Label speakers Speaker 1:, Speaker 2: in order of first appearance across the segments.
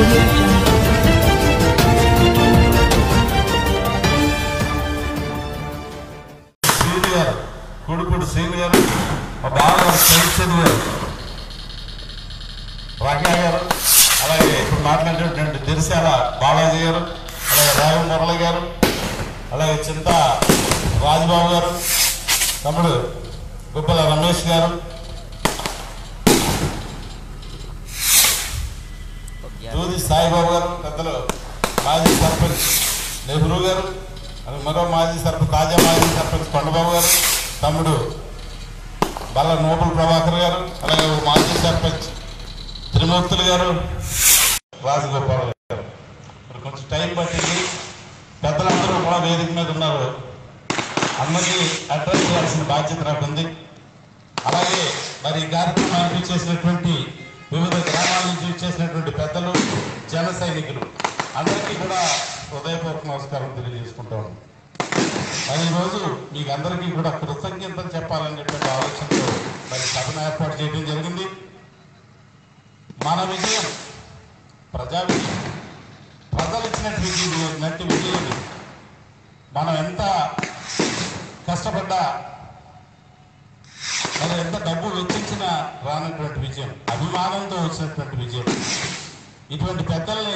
Speaker 1: audio jungle.
Speaker 2: Srinu గారు కొడుకుడు శ్రీను గారు మా బావగారు సైన్స్ చదివారు రాఖ్యా గారు అలాగే ఇప్పుడు మాట్లాడేటువంటి దిరిశాల బాలాజీ గారు అలాగే రావి మురళి గారు అలాగే చింత రాజబాబు గారు తమ్ముడు గుబ్బల రమేష్ గారు దూది సాయిబాబు గారు పెద్దలు మాజీ సర్పంచ్ నెహ్రూ గారు అలాగే మరో మాజీ సర్పంచ్ తాజా మాజీ సర్పంచ్ కొండబాబు గారు తమ్ముడు బల్ల నోబుల్ ప్రభాకర్ గారు అలాగే ఓ మాజీ సర్పంచ్ త్రిమూర్తులు గారు రాజగోపాల్ గారు మరి కొంచెం టైం పట్టింది పెద్దలందరూ కూడా వేదిక మీద ఉన్నారు అందరినీ అడ్రస్ చేయాల్సిన బాధ్యత నాకు ఉంది అలాగే మరి ఈ కార్యక్రమానికి చేసినటువంటి వివిధ గ్రామాల నుంచి చేసినటువంటి పెద్దలు జన సైనికులు అందరికీ కూడా హృదయపూర్వక నమస్కారం తెలియజేసుకుంటాను మరి ఈరోజు మీకు అందరికీ కూడా కృతజ్ఞతలు చెప్పాలనేటువంటి ఆలోచనతో మరి సభను ఏర్పాటు చేయడం జరిగింది మన విజయం ప్రజా విజయం ప్రజలు ఇచ్చినట్టు విజయం నట్టి విజయం ఇది. మనం ఎంత కష్టపడ్డా మరి ఎంత డబ్బు వెచ్చించినా రానటువంటి విజయం అభిమానంతో వచ్చినటువంటి విజయం ఇటువంటి పెద్దల్ని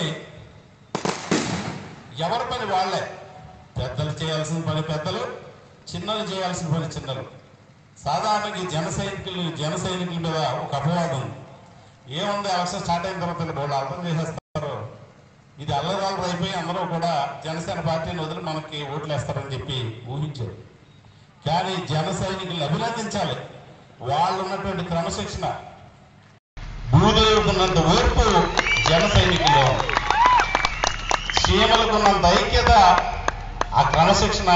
Speaker 2: ఎవరి పని వాళ్ళే పెద్దలు చేయాల్సిన పని పెద్దలు చిన్నలు చేయాల్సిన పని చిన్నలు సాధారణంగా ఈ జన సైనికులు జన సైనికుల మీద ఒక అపవాదం ఉంది ఏముంది ఎలక్షన్ స్టార్ట్ అయిన తర్వాత వాళ్ళు అర్థం చేసేస్తారు ఇది అల్లరాలు అయిపోయి అందరూ కూడా జనసేన పార్టీని వదిలి మనకి ఓట్లు వేస్తారని చెప్పి ఊహించారు కానీ జన సైనికులను అభినందించాలి వాళ్ళు ఉన్నటువంటి క్రమశిక్షణ భూదేవుకున్నంత ఓర్పు జన సైనికులు చీమలకున్నంత ఐక్యత ఆ క్రమశిక్షణ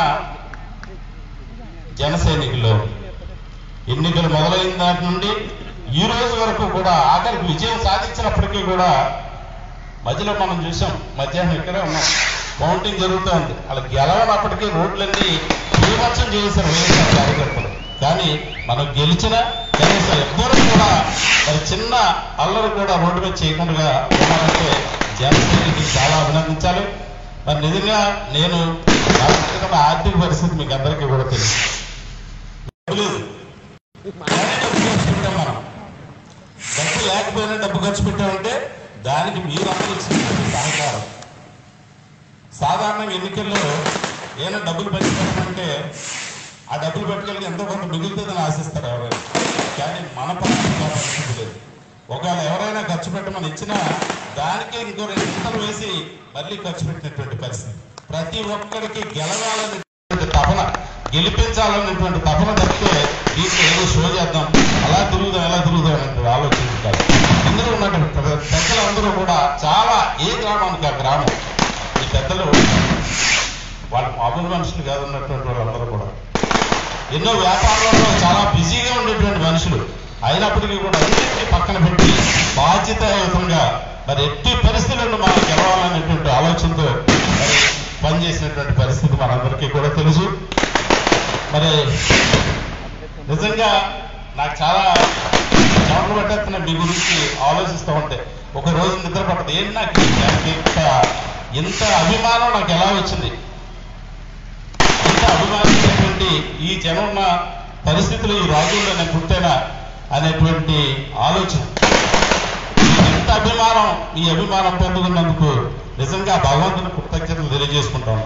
Speaker 2: జన సైనికులు ఎన్నికలు మొదలైన దాటి నుండి ఈ రోజు వరకు కూడా ఆఖరికి విజయం సాధించినప్పటికీ కూడా మధ్యలో మనం చూసాం మధ్యాహ్నం ఇక్కడే ఉన్నాం కౌంటింగ్ జరుగుతూ ఉంది అలా గెలవనప్పటికీ రోడ్లన్నీ బీభత్సం చేశారు వైఎస్ఆర్ కార్యకర్తలు కానీ మనం గెలిచిన కనీసం ఎవ్వరూ కూడా మరి చిన్న అల్లరి కూడా రోడ్డు మీద చేయకుండా ఉన్నారంటే జనసేనకి చాలా అభినందించాలి మరి నిజంగా నేను నాకు ఉన్నటువంటి ఆర్థిక పరిస్థితి మీకు అందరికీ కూడా తెలుసు లేదు. కానీ డబ్బు ఖర్చు పెట్టాం మనం డబ్బు లేకపోయినా డబ్బు ఖర్చు పెట్టామంటే దానికి మీరు అందరూ ఇచ్చినటువంటి సహకారం సాధారణ ఎన్నికల్లో ఏమైనా డబ్బులు పంచిపెట్టమంటే ఆ డబ్బులు పెట్టుకెళ్ళి ఎంతో కొంత మిగులుతుందని ఆశిస్తారు ఎవరైనా కానీ మన పరిస్థితి ఆ పరిస్థితి లేదు ఒకవేళ ఎవరైనా ఖర్చు పెట్టమని ఇచ్చినా దానికి ఇంకో రెండు ఇంతలు వేసి మళ్ళీ ఖర్చు పెట్టినటువంటి పరిస్థితి ప్రతి ఒక్కరికి గెలవాలనేటువంటి తపన గెలిపించాలనేటువంటి తపన తప్పితే దీంట్లో ఏదో షో చేద్దాం అలా తిరుగుదాం ఎలా తిరుగుదాం అనేటువంటి ఆలోచన కాదు ఇందులో ఉన్నటువంటి పెద్ద- పెద్దలందరూ కూడా చాలా ఏ గ్రామానికి ఆ గ్రామం ఈ పెద్దలు వాళ్ళ మామూలు మనుషులు కాదు ఉన్నటువంటి వాళ్ళందరూ కూడా ఎన్నో వ్యాపారాల్లో చాలా బిజీగా ఉండేటువంటి మనుషులు అయినప్పటికీ కూడా అన్నింటినీ పక్కన పెట్టి బాధ్యతాయుతంగా మరి ఎట్టి పరిస్థితులను మనం గెలవాలనేటువంటి ఆలోచనతో మరి పనిచేసినటువంటి పరిస్థితి మనందరికీ కూడా తెలుసు మరి నిజంగా నాకు చాలా చెమటలు పట్టేస్తున్న మీ గురించి ఆలోచిస్తూ ఉంటే ఒక రోజు నిద్ర పట్టదు ఏంటి నాకు ఈ- ఇంత ఇంత అభిమానం నాకు ఎలా వచ్చింది ఇంత అభిమానించినటువంటి ఈ జనం ఉన్న పరిస్థితులు ఈ రాజుల్లో నేను పుట్టానా అనేటువంటి ఆలోచన ఇంత అభిమానం ఈ అభిమానం పొందుకున్నందుకు నిజంగా భగవంతుని కృతజ్ఞతలు తెలియజేసుకుంటాను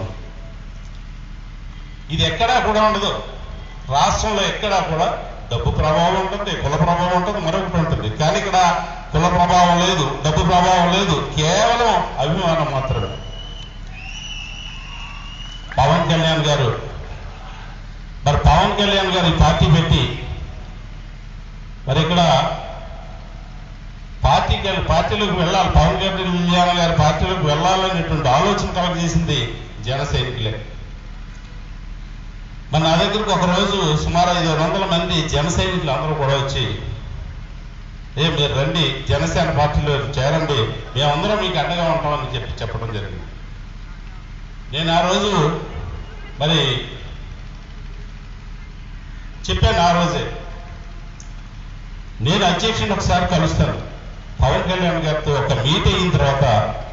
Speaker 2: ఇది ఎక్కడా కూడా ఉండదు రాష్ట్రంలో ఎక్కడా కూడా డబ్బు ప్రభావం ఉంటుంది కుల ప్రభావం ఉంటుంది మరొకటి ఉంటుంది కానీ ఇక్కడ కుల ప్రభావం లేదు డబ్బు ప్రభావం లేదు కేవలం అభిమానం మాత్రమే పవన్ కళ్యాణ్ గారు మరి పవన్ కళ్యాణ్ గారు ఈ పార్టీ పెట్టి మరి ఇక్కడ పార్టీకి వెళ్ళి పార్టీలోకి వెళ్ళాలి పవన్ కళ్యాణ్ గారి పార్టీలోకి వెళ్ళాలనేటువంటి ఆలోచన కలగజేసింది జన సైనికులే మరి నా దగ్గరకు ఒక రోజు సుమారు ఐదు వందల మంది జన సైనికులు అందరూ కూడా వచ్చి ఏ మీరు రండి జనసేన పార్టీలో చేరండి మేమందరం మీకు అండగా ఉంటామని చెప్పి చెప్పడం జరిగింది నేను ఆ రోజు మరి చెప్పాను ఆ రోజే నేను అధ్యక్షుని ఒకసారి కలుస్తాను పవన్ కళ్యాణ్ గారితో ఒక మీట్ అయిన తర్వాత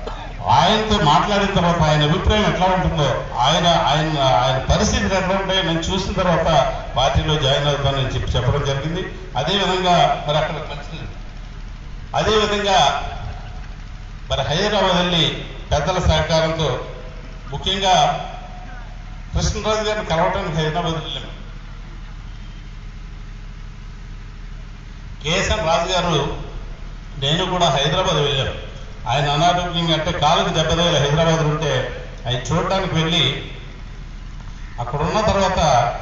Speaker 2: ఆయనతో మాట్లాడిన తర్వాత ఆయన అభిప్రాయం ఎట్లా ఉంటుందో ఆయన ఆయన ఆయన పరిస్థితులు ఎట్లా ఉంటాయో నేను చూసిన తర్వాత పార్టీలో జాయిన్ అవుతానని చెప్పి చెప్పడం జరిగింది అదేవిధంగా మరి అక్కడ పరిస్థితి అదేవిధంగా మరి హైదరాబాద్ వెళ్ళి పెద్దల సహకారంతో ముఖ్యంగా కృష్ణరాజు గారిని కలవటానికి హైదరాబాద్ వెళ్ళాము కేఎస్ఎన్ రాజు గారు నేను కూడా హైదరాబాద్ వెళ్ళాను ఆయన అనారోగ్యంగా అంటే కాలుకి దెబ్బతగిలి హైదరాబాద్ ఉంటే ఆయన చూడటానికి వెళ్ళి అక్కడ ఉన్న తర్వాత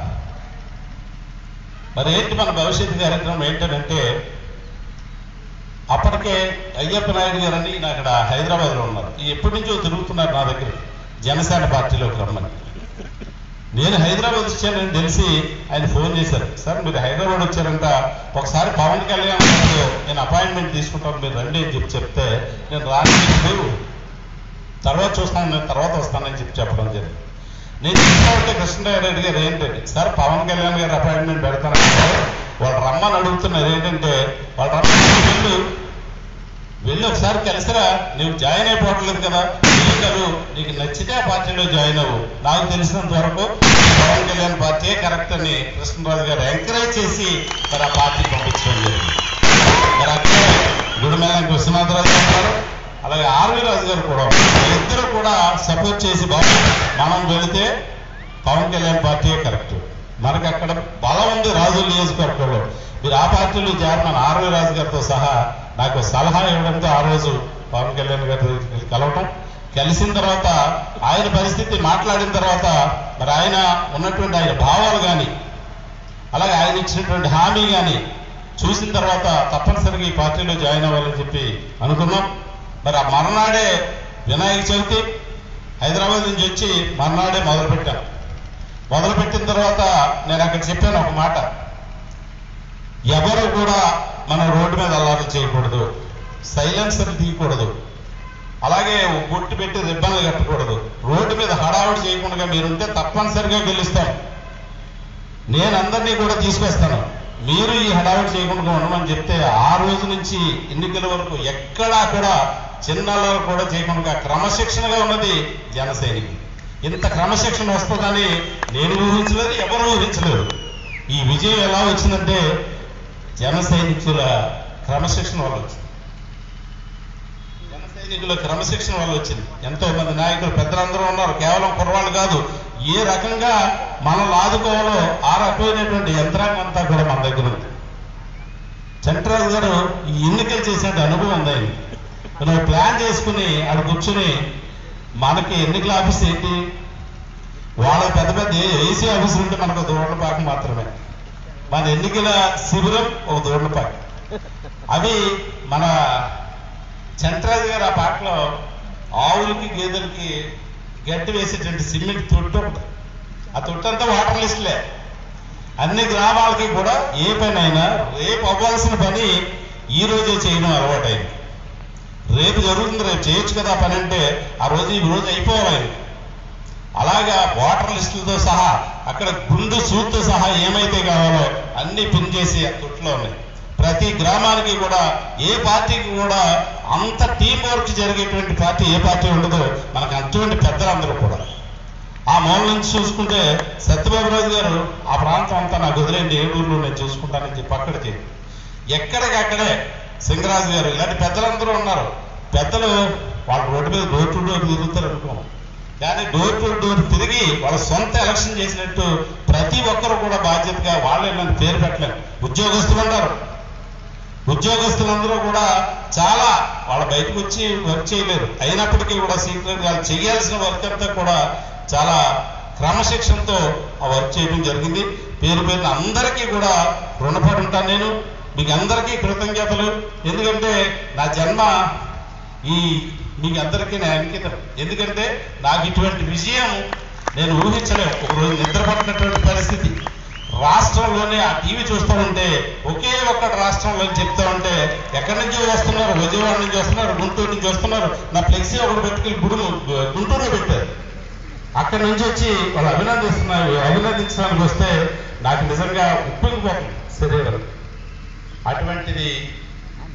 Speaker 2: మరి ఏంటి మన భవిష్యత్తు కార్యక్రమం ఏంటంటే అప్పటికే అయ్యప్ప నాయుడు గారని ఈయన అక్కడ హైదరాబాద్లో ఉన్నారు ఈ ఎప్పటి నుంచో తిరుగుతున్నారు నా దగ్గర జనసేన పార్టీలోకి రమ్మని నేను హైదరాబాద్ వచ్చానని తెలిసి ఆయన ఫోన్ చేశారు సార్ మీరు హైదరాబాద్ వచ్చారంట ఒకసారి పవన్ కళ్యాణ్ గారు నేను అపాయింట్మెంట్ తీసుకుంటాను మీరు రండి అని చెప్పి చెప్తే నేను రాలేదు తర్వాత చూస్తాను నేను తర్వాత వస్తానని చెప్పి చెప్పడం జరిగింది నేను చెప్పినట్టే కృష్ణరాయుడు గారు ఏంటంటే సార్ పవన్ కళ్యాణ్ గారు అపాయింట్మెంట్ పెడతానంటే వాళ్ళు రమ్మని అడుగుతున్నారు ఏంటంటే వాళ్ళు రమ్మని వెళ్ళు వెళ్ళి ఒకసారి కలిసిరా నువ్వు జాయిన్ అయిపోవట్లేదు కదా ఎన్నికలు నీకు నచ్చితే ఆ పార్టీలో జాయిన్ అవ్వు నాకు తెలిసినంత వరకు పవన్ కళ్యాణ్ పార్టీయే కరెక్ట్ అని కృష్ణరాజు గారు ఎంకరేజ్ చేసి మరి ఆ పార్టీ పంపించడం జరిగింది మరి అక్కడ గుడిమెల్లం కృష్ణనాథరాజు గారు ఉన్నారు అలాగే ఆర్వి రాజు గారు కూడా ఉన్నారు. ఇద్దరు కూడా సపోర్ట్ చేసి బాబు మనం వెళితే పవన్ కళ్యాణ్ పార్టీయే కరెక్ట్ మనకి అక్కడ బలం ఉంది రాజు నియోజకవర్గంలో మీరు ఆ పార్టీలో చేరమని ఆర్వి రాజు గారితో సహా నాకు సలహా ఇవ్వడంతో ఆ రోజు పవన్ కళ్యాణ్ గారి దగ్గరికి కలవటం కలిసిన తర్వాత ఆయన పరిస్థితి మాట్లాడిన తర్వాత మరి ఆయన ఉన్నటువంటి ఆయన భావాలు కానీ అలాగే ఆయన ఇచ్చినటువంటి హామీ కానీ చూసిన తర్వాత తప్పనిసరిగా ఈ పార్టీలో జాయిన్ అవ్వాలని చెప్పి అనుకున్నాం మరి ఆ మర్నాడే వినాయక చవితి హైదరాబాద్ నుంచి వచ్చి మర్నాడే మొదలుపెట్టాం మొదలుపెట్టిన తర్వాత నేను అక్కడ చెప్పాను ఒక మాట ఎవరు కూడా మనం రోడ్డు మీద అల్లాటలు చేయకూడదు సైలెన్సర్ తీయకూడదు అలాగే బొట్టు పెట్టి రిబ్బన్లు కట్టకూడదు రోడ్డు మీద హడావుడి చేయకుండా మీరుంటే తప్పనిసరిగా గెలుస్తాం నేను అందరినీ కూడా తీసుకొస్తాను మీరు ఈ హడావుడి చేయకుండా ఉండమని చెప్తే ఆ రోజు నుంచి ఎన్నికల వరకు ఎక్కడా కూడా చిన్నలో కూడా చేయకుండా క్రమశిక్షణగా ఉన్నది జన సైనికులు ఇంత క్రమశిక్షణ వస్తుందని నేను ఊహించలేదు ఎవరు ఊహించలేదు ఈ విజయం ఎలా వచ్చిందంటే జన సైనికుల క్రమశిక్షణ వల్ల వచ్చింది జన సైనికుల క్రమశిక్షణ వల్ల వచ్చింది ఎంతో మంది నాయకులు పెద్దలందరూ ఉన్నారు కేవలం కుర్రవాళ్ళు కాదు ఏ రకంగా మనల్ని ఆదుకోవాలో ఆ రకమైనటువంటి యంత్రాంగం అంతా కూడా మన దగ్గర ఉంది చంద్రరాజు గారు ఈ ఎన్నికలు చేసే అనుభవం ఉంది ఆయన మనం ప్లాన్ చేసుకుని ఆడ కూర్చుని మనకి ఎన్నికల ఆఫీస్ ఏంటి వాళ్ళ పెద్ద పెద్ద ఏసీ ఆఫీసులు ఉంటే మనకు దూడపాకం మాత్రమే మన ఎన్నికల శిబిరం ఒక దూడపాక అవి మన చంద్రరాజు గారు ఆ పాటలో ఆవులకి గేదెలకి గడ్డి వేసేటువంటి సిమెంట్ తొట్టు ఉంటుంది ఆ తొట్టు అంతా వాటర్ లిస్ట్లే అన్ని గ్రామాలకి కూడా ఏ పని అయినా రేపు అవ్వాల్సిన పని ఈ రోజే చేయడం అలవాటైంది రేపు జరుగుతుంది రేపు చేయొచ్చు కదా పని అంటే ఆ రోజు ఈ రోజు అయిపోవాలి అలాగా వాటర్ లిస్టులతో సహా అక్కడ గుండు సూత్తో సహా ఏమైతే కావాలో అన్ని పిన్ చేసి ఆ తొట్టులో ఉన్నాయి ప్రతి గ్రామానికి కూడా ఏ పార్టీకి కూడా అంత టీం వర్క్ జరిగేటువంటి పార్టీ ఏ పార్టీ ఉండదో మనకు అటువంటి పెద్దలందరూ కూడా ఆ మూల నుంచి చూసుకుంటే సత్యబాబు రాజు గారు ఆ ప్రాంతం అంతా నాకు వదిలేండి ఏలూరులో నేను చూసుకుంటానని చెప్పి అక్కడికి ఎక్కడికక్కడే సింగరాజు గారు ఇలాంటి పెద్దలందరూ ఉన్నారు పెద్దలు వాళ్ళ రోడ్డు మీద డోర్ టు డోర్ తిరుగుతారు అనుకోం కానీ డోర్ టు డోర్ తిరిగి వాళ్ళ సొంత ఎలక్షన్ చేసినట్టు ప్రతి ఒక్కరు కూడా బాధ్యతగా వాళ్ళే నన్ను పేరు పెట్టలేరు ఉద్యోగస్తులు ఉన్నారు ఉద్యోగస్తులందరూ కూడా చాలా వాళ్ళ బయటకు వచ్చి వర్క్ చేయలేరు అయినప్పటికీ కూడా సీక్రెట్ వాళ్ళు చేయాల్సిన వర్క్ అంతా కూడా చాలా క్రమశిక్షణతో ఆ వర్క్ చేయడం జరిగింది పేరు పేరున అందరికీ కూడా రుణపడి ఉంటాను నేను మీకు అందరికీ కృతజ్ఞతలు ఎందుకంటే నా జన్మ ఈ మీకు అందరికీ నేను అంకితం ఎందుకంటే నాకు ఇటువంటి విజయం నేను ఊహించలేము ఒక రోజు నిద్ర పట్టినటువంటి పరిస్థితి రాష్ట్రంలోనే ఆ టీవీ చూస్తూ ఉంటే ఒకే ఒక్కటి రాష్ట్రంలో చెప్తా ఉంటే ఎక్కడి నుంచో వస్తున్నారు విజయవాడ నుంచి వస్తున్నారు గుంటూరు నుంచి వస్తున్నారు నా ఫ్లెక్సీ ఒకటి పెట్టుకెళ్ళి గుడుము గుంటూరులో పెట్టారు అక్కడి నుంచి వచ్చి వాళ్ళు అభినందిస్తున్నారు అభినందించడానికి వస్తే నాకు నిజంగా ఉప్పికిపోతుంది శరీరం అటువంటిది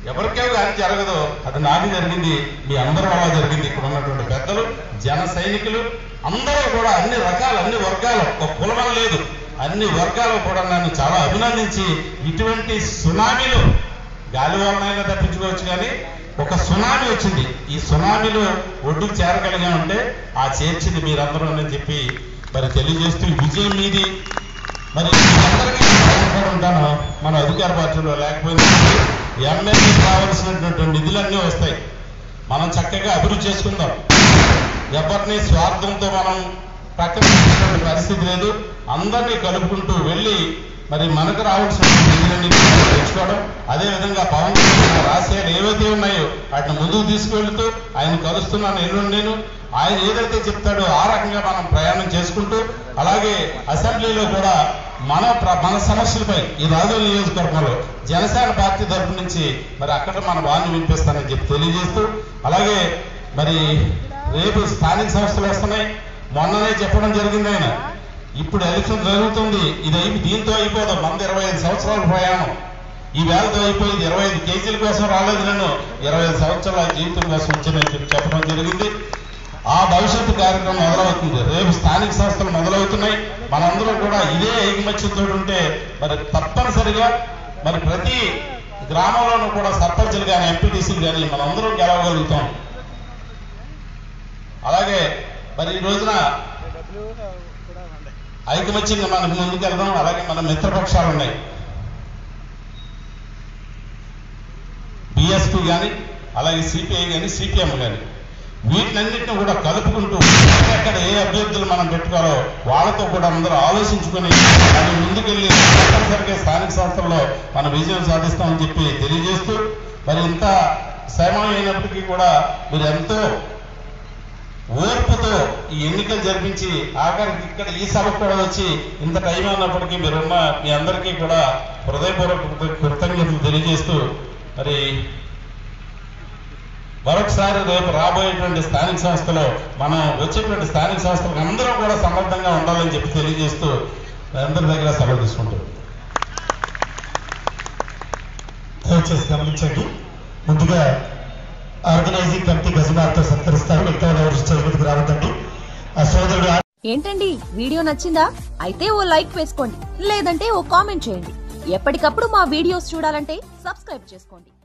Speaker 2: ఎవరికే కానీ జరగదు అది నాకు జరిగింది మీ అందరి వల్ల జరిగింది ఇక్కడ ఉన్నటువంటి పెద్దలు జన సైనికులు అందరూ కూడా అన్ని రకాల అన్ని వర్గాలు ఒక కులమని లేదు అన్ని వర్గాలు కూడా నన్ను చాలా అభినందించి ఇటువంటి సునామీలు గాలి వలనైనా తప్పించుకోవచ్చు కానీ ఒక సునామీ వచ్చింది ఈ సునామీలో ఒడ్డుకు చేరగలిగామంటే ఆ చేర్చింది మీరందరూ అని చెప్పి మరి తెలియజేస్తూ ఈ విజయం మీది మరి అందరికీ రుణపడి ఉంటాను మన అధికార పార్టీలో లేకపోయినా ఎమ్మెల్యే కావలసినటువంటి నిధులన్నీ వస్తాయి మనం చక్కగా అభివృద్ధి చేసుకుందాం ఎవరిని స్వార్థంతో మనం పక్కన పెట్టినటువంటి పరిస్థితి లేదు అందరినీ కలుపుకుంటూ వెళ్ళి మరి మనకు రావాల్సిన నిధులన్నీ కూడా తెచ్చుకోవడం అదేవిధంగా పవన్ కళ్యాణ్ రాశయాలు ఏవైతే ఉన్నాయో వాటిని ముందుకు తీసుకువెళ్తూ ఆయన కలుస్తున్నాను ఎల్లుండి నేను ఆయన ఏదైతే చెప్తాడో ఆ రకంగా మనం ప్రయాణం చేసుకుంటూ అలాగే అసెంబ్లీలో కూడా మన ప్ర- మన సమస్యలపై ఈ రాజోల నియోజకవర్గంలో జనసేన పార్టీ తరపు నుంచి మరి అక్కడ మన బాణి వినిపిస్తానని చెప్పి తెలియజేస్తూ అలాగే మరి రేపు స్థానిక సంస్థలు వస్తున్నాయి మొన్ననే చెప్పడం జరిగింది ఆయన ఇప్పుడు ఎలక్షన్ జరుగుతుంది ఇది అయిపో దీంతో అయిపోదు మంది ఇరవై ఐదు సంవత్సరాల ప్రయాణం ఈ వేళతో అయిపోయింది ఇరవై ఐదు కేజీల కోసం రాలేదు నేను ఇరవై ఐదు సంవత్సరాల జీవితం కోసం వచ్చానని చెప్పి చెప్పడం జరిగింది ఆ భవిష్యత్తు కార్యక్రమం మొదలవుతుంది రేపు స్థానిక సంస్థలు మొదలవుతున్నాయి మనందరం కూడా ఇదే ఐకమత్యంతో ఉంటే మరి తప్పనిసరిగా మరి ప్రతి గ్రామంలోనూ కూడా సర్పంచులు కానీ ఎంపీటీసీలు కానీ మనందరం గెలవగలుగుతాం అలాగే మరి ఈ రోజున ఐకమత్యంగా మనం ముందుకెళ్దాం అలాగే మన మిత్రపక్షాలు ఉన్నాయి బిఎస్పీ కానీ అలాగే సిపిఐ కానీ సిపిఎం కానీ వీటినన్నింటిని కూడా కలుపుకుంటూ ఎక్కడ ఏ అభ్యర్థులు మనం పెట్టుకోవాలో వాళ్ళతో కూడా అందరూ ఆలోచించుకొని అది ముందుకెళ్ళి తప్పనిసరిగా స్థానిక సంస్థల్లో మనం విజయం సాధిస్తామని చెప్పి తెలియజేస్తూ మరి ఇంత శ్రమం అయినప్పటికీ కూడా మీరు ఎంతో ఓర్పుతో ఈ ఎన్నికలు జరిపించి ఆఖరికి ఇక్కడ ఈ సభకు కూడా వచ్చి ఇంత టైం అన్నప్పటికీ మీరున్న మీ అందరికీ కూడా హృదయపూర్వక కృత- కృతజ్ఞతలు తెలియజేస్తూ మరి మరొకసారి రేపు రాబోయేటువంటి స్థానిక సంస్థలో మనం వచ్చేటువంటి స్థానిక సంస్థలకు అందరం కూడా సమర్థంగా ఉండాలని చెప్పి తెలియజేస్తూ మీ అందరి దగ్గర సెలవు తీసుకుంటాం
Speaker 1: దయచేసి గమనించండి ముందుగా ఆర్గనైజింగ్ కమిటీ గజమాలతో సత్కరిస్తారు మిగతా వాళ్ళు ఎవరు స్టేజ్ మీదకి రావద్దండి ఆ సోదరుడు
Speaker 3: ఏంటండి వీడియో నచ్చిందా అయితే ఓ లైక్ వేసుకోండి లేదంటే ఓ కామెంట్ చేయండి ఎప్పటికప్పుడు మా వీడియోస్ చూడాలంటే సబ్స్క్రైబ్ చేసుకోండి